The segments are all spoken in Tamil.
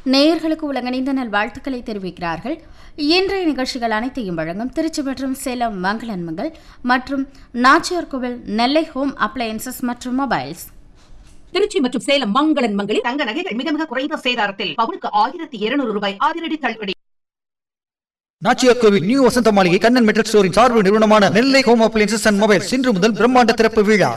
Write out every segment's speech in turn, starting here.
நேயர்களுக்கு உலகணிந்த நல்வாழ்த்துக்களை தெரிவிக்கிறார்கள் இன்றைய நிகழ்ச்சிகள் அனைத்தையும் வழங்கும் திருச்சி மற்றும் சேலம் மங்களன்மங்கள் மற்றும் நாச்சியார் கோவில் நெல்லை ஹோம் அப்ளையன்சஸ் மற்றும் மொபைல்ஸ் திருச்சி மற்றும் சேலம் மங்களன் மங்களில் தங்க நகைகள் மிக மிக குறைந்த சேதாரத்தில் பவுனுக்கு ஆயிரத்தி இருநூறு ரூபாய் அதிரடி தள்ளுபடி நாச்சியார் கோவில் நியூ வசந்த மாளிகை கண்ணன் மெட்ரிக் ஸ்டோரின் சார்பு நிறுவனமான Nellai home appliances and mobiles இன்று முதல் பிரம்மாண்ட திறப்பு விழா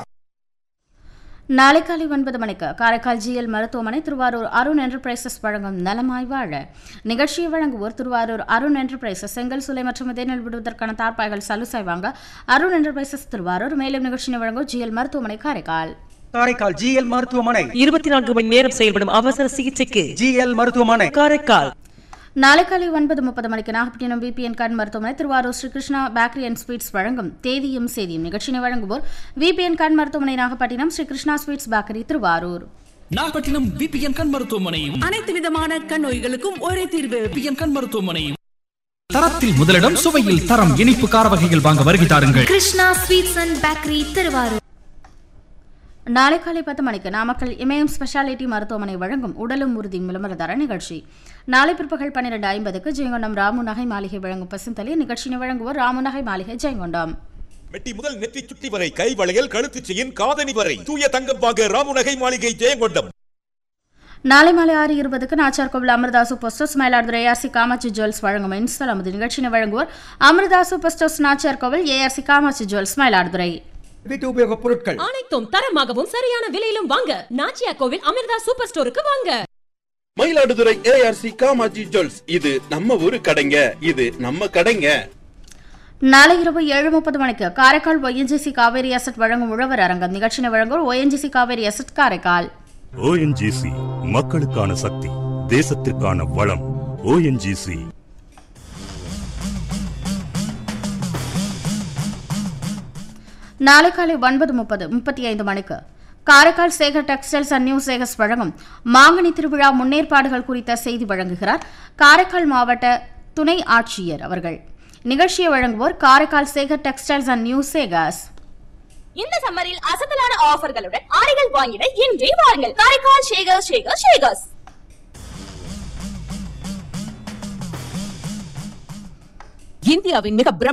நாளை காலை ஒன்பது மணிக்கு காரைக்கால் ஜிஎல் மருத்துவமனை திருவாரூர் அருண் என்டர்பிரைசஸ் வழங்கும் நலமாய் வாழ நிகழ்ச்சியை வழங்குவோர் திருவாரூர் அருண் என்டர்பிரைசஸ் செங்கல் சுலை மற்றும் இதேநெல் விடுவதற்கான தார்ப்பாய்கள் சலுசை வாங்க அருண் என்டர்பிரைசஸ் திருவாரூர் மேலும் நிகழ்ச்சியை வழங்கும் ஜிஎல் மருத்துவமனை காரைக்கால் காரைக்கால் ஜிஎல் மருத்துவமனை இருபத்தி நான்கு மணி நேரம் செயல்படும் அவசர சிகிச்சைக்கு ஜிஎல் மருத்துவமனை காரைக்கால் நாளை காலை ஒன்பது முப்பது மணிக்கு நாகப்பட்டினம் பிபிஎன் கண் மருத்துவமனை Thiruvarur Srikrishna bakery and sweets வழங்கும் தேதியும் செய்தியும் நிகழ்ச்சியை வழங்குவோர் விபிஎன் கண் மருத்துவமனை Nagapattinam Srikrishna sweets bakery Thiruvarur Nagapattinam BPN கண் மருத்துவமனையும் அனைத்து விதமான கண் நோய்களுக்கும் ஒரே தீர்வு பிபிஎன் கண் மருத்துவமனையும் தரத்தில் முதலிடம் சுவையில் தரம் இனிப்பு கார வகைகள் வாங்க வருகை தாருங்கள் Krishna sweets and bakery Thiruvarur நாளை காலை பத்து மணிக்கு நாமக்கல் இமயம் ஸ்பெஷாலிட்டி மருத்துவமனை வழங்கும் உடலும் உறுதி விளம்பரதார நிகழ்ச்சி நாளை பிற்பகல் பன்னிரண்டு ஐம்பதுக்கு ஜெயங்கொண்டம் ராமு நகை மாளிகை வழங்கும் பசுந்தலி நிகழ்ச்சியை வழங்குவோர் ராமு நகை மாளிகை ஜெயங்கொண்டம் மெட்டி முதல் நெற்றி சுட்டி வரை கை வளையல் கழுத்து செயின் காதணி வரை தூய தங்கம் வாங்க ராமுநகை மாளிகை ஜெயங்கொண்டம் நாளை மாலை ஆறு இருபதுக்கு நாச்சார் கோவில் அமிர்தாசு posters Mayiladuthurai ARC Kamatchi jewels வழங்கும் இன்ஸ்டால் அமது நிகழ்ச்சியை வழங்குவோர் அமிர்தாசு போஸ்டர்ஸ் நாச்சார் கோவில் ஏஆர்சி காமாட்சி ஜுவல்ஸ் மயிலாடுதுறை வீட்டு உபயோகப் பொருட்கள் அனைத்தும் தரமாகவும் சரியான விலையிலும் வாங்க நாச்சியா கோவில் அமிர்தா சூப்பர் ஸ்டோருக்கு வாங்க மயிலாடுதுறை ஏஆர்சி காமாஜி ஜுவல்ஸ் இது நம்ம ஊரு கடைங்க இது நம்ம கடைங்க நாளை இரவு ஏழு முப்பது மணிக்கு காரைக்கால் ஒய்என்ஜிசி காவேரி அசட் வழங்கும் உழவர் அரங்கம் நிகழ்ச்சியை வழங்குவோர் ONGC Cauvery asset Karaikal ONGC மக்களுக்கான சக்தி தேசத்திற்கான வளம் ஓஎன்ஜிசி நாளை காலை ஒன்பது முப்பது முப்பத்தி ஐந்து மணிக்கு Karaikal Sekar textiles and new Sekars வழங்கும் மாங்கனி திருவிழா முன்னேற்பாடுகள் குறித்த செய்தி வழங்குகிறார் காரைக்கால் மாவட்ட துணை ஆட்சியர் அவர்கள் நிகழ்ச்சியை வழங்குவோர் Karaikal Sekar textiles and new Sekars இந்த சம்மரில் அசத்தலான ஆஃபர்களுடன் ஆடைகள் வாங்கிட இன்றே வாருங்கள் காரைக்கால் ஷேகர் ஷேகர் ஷேகர்ஸ் இந்தியாவின் மிக